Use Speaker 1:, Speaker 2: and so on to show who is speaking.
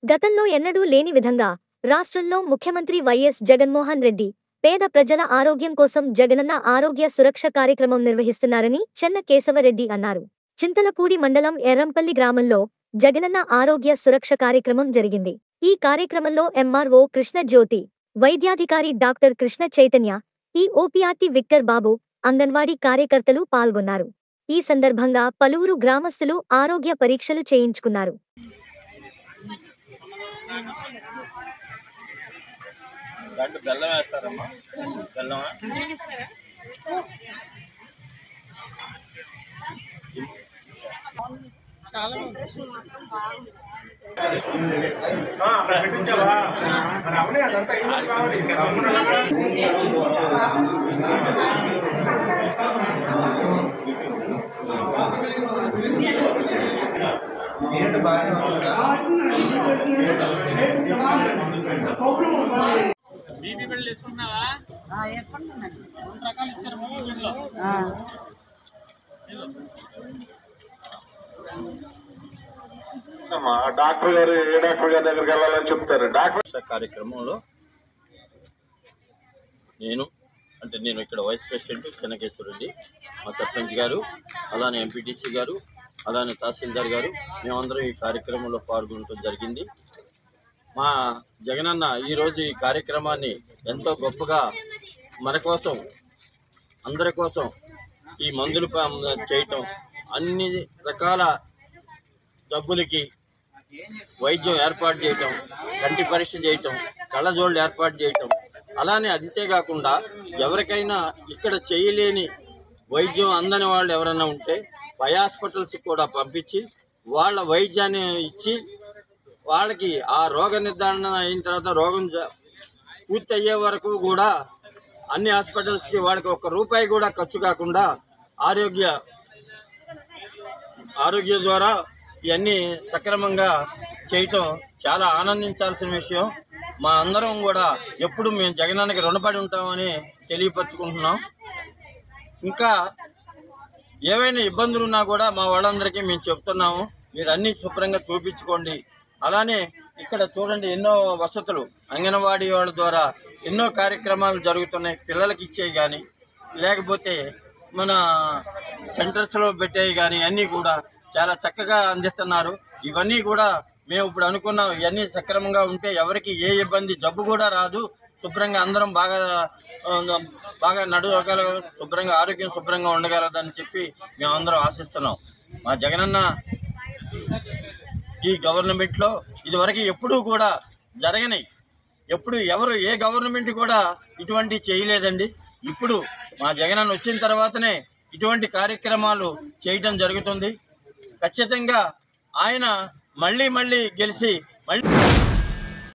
Speaker 1: గతంలో ఎన్నడూ లేని విధంగా రాష్ట్రంలో ముఖ్యమంత్రి వైఎస్ జగన్మోహన్ రెడ్డి పేద ప్రజల ఆరోగ్యం కోసం జగనన్న ఆరోగ్య సురక్ష కార్యక్రమం నిర్వహిస్తున్నారని చెన్న కేశవరెడ్డి అన్నారు చింతలపూడి మండలం ఎర్రంపల్లి గ్రామంలో జగనన్న ఆరోగ్య సురక్ష కార్యక్రమం జరిగింది ఈ కార్యక్రమంలో ఎంఆర్ఓ కృష్ణ జ్యోతి వైద్యాధికారి డాక్టర్ కృష్ణ చైతన్య ఈ ఓపీఆర్టీ విక్టర్ బాబు అంగన్వాడీ కార్యకర్తలు పాల్గొన్నారు ఈ సందర్భంగా పలువురు గ్రామస్తులు ఆరోగ్య పరీక్షలు చేయించుకున్నారు
Speaker 2: దాంట్లో బెల్లం వేస్తారమ్మా బెల్లమా
Speaker 3: బీపీ బిళ్ళలు వేసుకున్నావా రెండు రకాలు ఇచ్చారు మూడు బిళ్ళలు
Speaker 4: అమ్మా, డాక్టర్ గారు ఏ డాక్టర్ గారి దగ్గరికి వెళ్ళాలని చెప్తారు డాక్టర్
Speaker 2: పరీక్ష కార్యక్రమంలో నేను అంటే నేను ఇక్కడ వైస్ ప్రెసిడెంట్ చెన్నకేశ్వరరెడ్డి మా సర్పంచ్ గారు అలానే ఎంపీటీసీ గారు అలానే తహసీల్దార్ గారు మేమందరం ఈ కార్యక్రమంలో పాల్గొనడం జరిగింది మా జగనన్న ఈరోజు ఈ కార్యక్రమాన్ని ఎంతో గొప్పగా మన కోసం అందరి కోసం ఈ మందులు ప- చేయటం అన్ని రకాల జబ్బులకి వైద్యం ఏర్పాటు చేయటం కంటి పరీక్ష చేయటం కళ్ళజోళ్ళు ఏర్పాటు చేయటం అలానే అంతేకాకుండా ఎవరికైనా ఇక్కడ చేయలేని వైద్యం అందని వాళ్ళు ఎవరైనా ఉంటే పై హాస్పిటల్స్ కూడా పంపించి వాళ్ళ వైద్యాన్ని ఇచ్చి వాళ్ళకి ఆ రోగ నిర్ధారణ అయిన తర్వాత రోగం జ- పూర్తి అయ్యే వరకు కూడా అన్ని హాస్పిటల్స్కి వాళ్ళకి ఒక్క రూపాయి కూడా ఖర్చు కాకుండా ఆరోగ్య ఆరోగ్య ద్వారా ఇవన్నీ సక్రమంగా చేయటం చాలా ఆనందించాల్సిన విషయం మా అందరం కూడా ఎప్పుడు మేము జగనానికి రుణపడి ఉంటామని తెలియపరుచుకుంటున్నాం ఇంకా ఏవైనా ఇబ్బందులు ఉన్నా కూడా మా వాళ్ళందరికీ మేము చెప్తున్నాము మీరు అన్నీ శుభ్రంగా చూపించుకోండి అలానే ఇక్కడ చూడండి ఎన్నో వసతులు అంగన్వాడీ వాళ్ళ ద్వారా ఎన్నో కార్యక్రమాలు జరుగుతున్నాయి పిల్లలకి ఇచ్చేవి కానీ లేకపోతే మన సెంటర్స్లో పెట్టేవి కానీ అన్నీ కూడా చాలా చక్కగా అందిస్తున్నారు ఇవన్నీ కూడా మేము ఇప్పుడు అనుకున్నాం ఇవన్నీ సక్రమంగా ఉంటే ఎవరికి ఏ ఇబ్బంది జబ్బు కూడా రాదు శుభ్రంగా అందరం బాగా ఆ, బాగా నడవగల శుభ్రంగా ఆరోగ్యం శుభ్రంగా ఉండగలదని చెప్పి మేమందరం ఆశిస్తున్నాం మా జగనన్న ఈ గవర్నమెంట్లో ఇదివరకు ఎప్పుడూ కూడా జరగని ఎప్పుడు ఎవరు ఏ గవర్నమెంట్ కూడా ఇటువంటి చేయలేదండి ఇప్పుడు మా జగనన్న వచ్చిన తర్వాతనే ఇటువంటి కార్యక్రమాలు చేయటం జరుగుతుంది ఖచ్చితంగా ఆయన మళ్ళీ మళ్ళీ గెలిచి మళ్ళీ